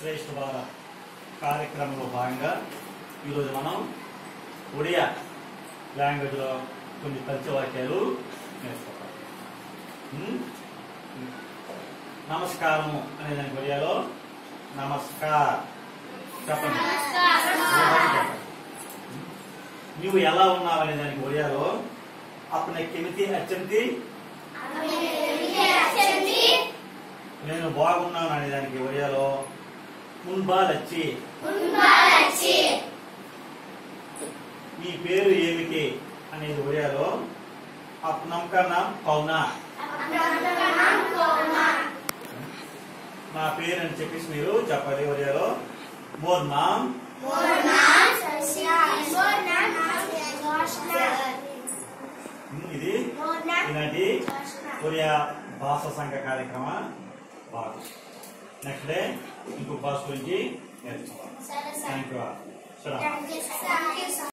శ్రేష్ఠ భారత్ కార్యక్రమంలో భాగంగా ఈరోజు మనం ఒడియా లాంగ్వేజ్లో కొన్ని పంచవాక్యాలు నేర్చుకుంటాం ఉమ్? నమస్కారము అనే దానికి ఒడియాలో నమస్కార్ చెప్పండి చెప్పండి. నువ్వు ఎలా ఉన్నావు అనే దానికి ఒడియాలో అప్పుడు కెమితి అత్యంతి నేను బాగున్నాను అనే దానికి ఒడియాలో మున్బాలచ్చి నీ పేరు ఏమిటి అనేది ఒడియాలో అప్నంకన కౌనా నా పేరు అని చెప్పేసి మీరు చెప్పాలి ఒడియాలో మోర్ నామ్ ఉమ్, ఇది ఇలాంటి ఒరియా భాషా సంఘ కార్యక్రమ భాగం నెక్స్ట్ డే ఇంకో భాష గురించి నేర్చుకోవాలి థ్యాంక్ యూ